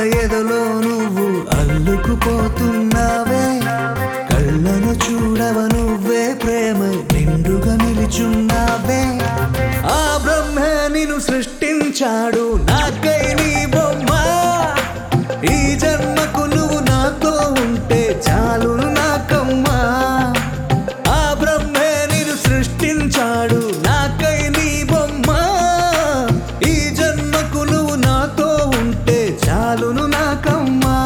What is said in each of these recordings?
ఎదలో నువ్వు అల్లుకుపోతున్నావే కళ్ళను చూడవ నువ్వే ప్రేమ నిండుగా నిలుచున్నావే ఆ బ్రహ్మే నిన్ను సృష్టించాడు నాకై నీ బొమ్మ ఈ జన్మకు నువ్వు నాతో ఉంటే చాలు నాకమ్మా ఆ బ్రహ్మే నిన్ను సృష్టించాడు నాకై నీ బొమ్మ ఈ జన్మకు నువ్వు నాతో ఉంటే చాలును నాకమ్మా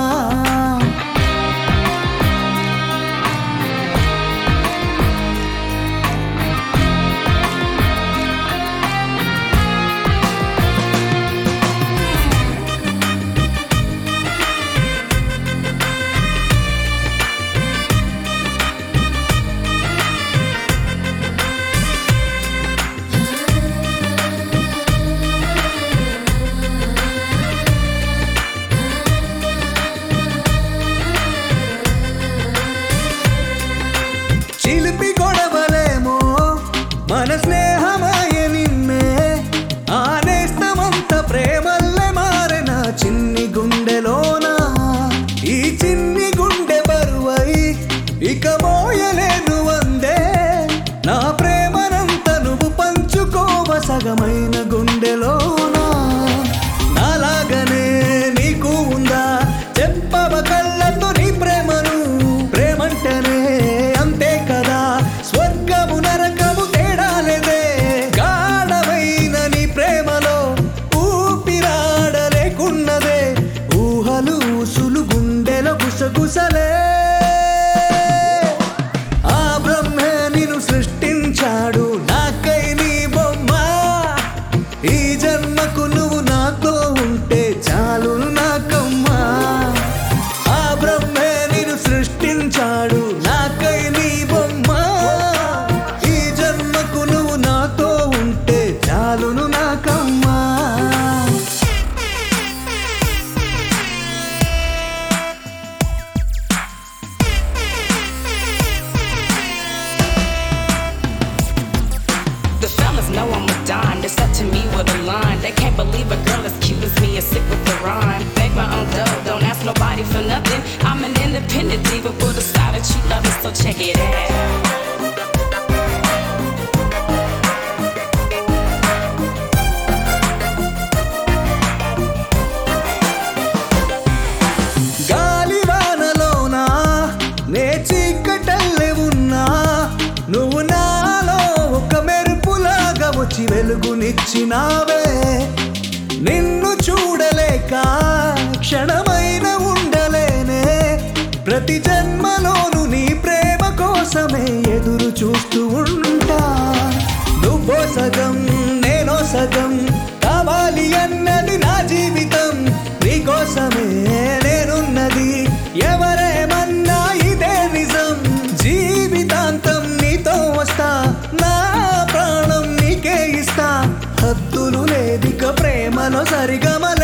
చిలిపి గొడవలేమో మన స్నేహమాయ నిన్నే ఆనేస్తమంత ప్రేమల్లే మారిన చిన్ని గుండెలోన ఈ చిన్ని గుండె బరువై ఇక మోయలేను వందే నా ప్రేమనంత నువ్వు పంచుకోవ సగమైన గుండెలోన నాలాగనే నీకు ఉందా చెప్పవ కళ్ళతో నీ ప్రేమను ప్రేమంటేనే అంతే కదా స్వర్గము నరకము తేడాలేదే గాఢమైన నీ ప్రేమలో ఊపిరాడలేకున్నదే ఊహలు ఊసులు గుండెల గుసగుసలే ఆ బ్రహ్మే నిన్ను సృష్టించాడు నాకై నీ బొమ్మ ఈ జన్మకు నువ్వు నాతో ఉంటే చాలు నాకమ్మా ఆ బ్రహ్మే నిన్ను సృష్టించాడు నాకై నీ బొమ్మ ఈ జన్మకు నువ్వు నాతో ఉంటే చాలును నాకమ్మా The fellas know I'm a dime. They're set to me with a line. They can't believe a girl as cute as me is sick with the rhyme. Beg my own dough, don't ask nobody for nothing. I'm an independent diva with a style that you love, so check it out. గాలివానలోన నే చీకటల్లే ఉన్నా నువ్వు నాలో ఒక మెరుపులాగా వచ్చి వెలుగునిచ్చినావే నిన్ను చూడలేక క్షణమైన ఉండలేనే ప్రతి జన్మలోను నీ ప్రేమ కోసమే ఎదురు చూస్తూ ఉంటా నువ్వో సగం నేనో సగం కావాలి అన్నది నా జీవితం నీకోసమే నేనున్నది ఎవరేమన్నా ఇదే నిజం జీవితాంతం నీతో వస్తా నా ప్రాణం నీకే ఇస్తా హద్దులు లేదిక ప్రేమలో సరిగమల